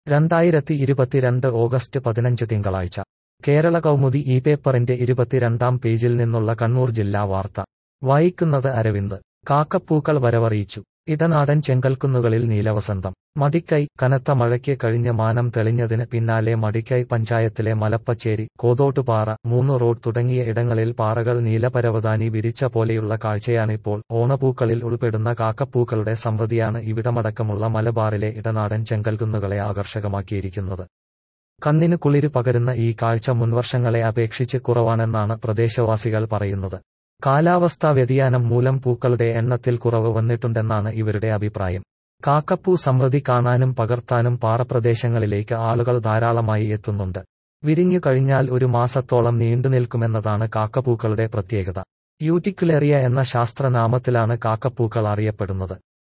രണ്ടായിരത്തി ഇരുപത്തിരണ്ട് ഓഗസ്റ്റ് പതിനഞ്ച് തിങ്കളാഴ്ച കേരള കൗമുദി ഈ പേപ്പറിന്റെ ഇരുപത്തിരണ്ടാം പേജിൽ നിന്നുള്ള കണ്ണൂർ ജില്ലാ വാർത്ത വായിക്കുന്നത് അരവിന്ദ് കാക്കപ്പൂക്കൾ വരവറിയിച്ചു ഇടനാടൻ ചെങ്കൽക്കുന്നുകളിൽ നീലവസന്തം മടിക്കൈ കനത്ത മഴയ്ക്ക് കഴിഞ്ഞ മാനം തെളിഞ്ഞതിന് പിന്നാലെ മടിക്കൈ പഞ്ചായത്തിലെ മലപ്പച്ചേരി കോതോട്ടുപാറ മൂന്ന് റോഡ് തുടങ്ങിയ ഇടങ്ങളിൽ പാറകൾ നീലപരവതാനി വിരിച്ച പോലെയുള്ള കാഴ്ചയാണിപ്പോൾ ഓണപ്പൂക്കളിൽ ഉൾപ്പെടുന്ന കാക്കപ്പൂക്കളുടെ സമൃദ്ധിയാണ് ഇവിടമടക്കമുള്ള മലബാറിലെ ഇടനാടൻ ചെങ്കൽക്കുന്നുകളെ ആകർഷകമാക്കിയിരിക്കുന്നത് കണ്ണിന് കുളിര് പകരുന്ന ഈ കാഴ്ച മുൻവർഷങ്ങളെ അപേക്ഷിച്ച് കുറവാണെന്നാണ് പ്രദേശവാസികൾ പറയുന്നത് കാലാവസ്ഥാ വ്യതിയാനം മൂലം പൂക്കളുടെ എണ്ണത്തിൽ കുറവ് വന്നിട്ടുണ്ടെന്നാണ് ഇവരുടെ അഭിപ്രായം കാക്കപ്പൂ സമൃദ്ധി കാണാനും പകർത്താനും പാറപ്രദേശങ്ങളിലേക്ക് ആളുകൾ ധാരാളമായി എത്തുന്നുണ്ട് വിരിഞ്ഞു കഴിഞ്ഞാൽ ഒരു മാസത്തോളം നീണ്ടുനിൽക്കുമെന്നതാണ് കാക്കപ്പൂക്കളുടെ പ്രത്യേകത യൂട്ടിക്കുലേറിയ എന്ന ശാസ്ത്രനാമത്തിലാണ് കാക്കപ്പൂക്കൾ അറിയപ്പെടുന്നത്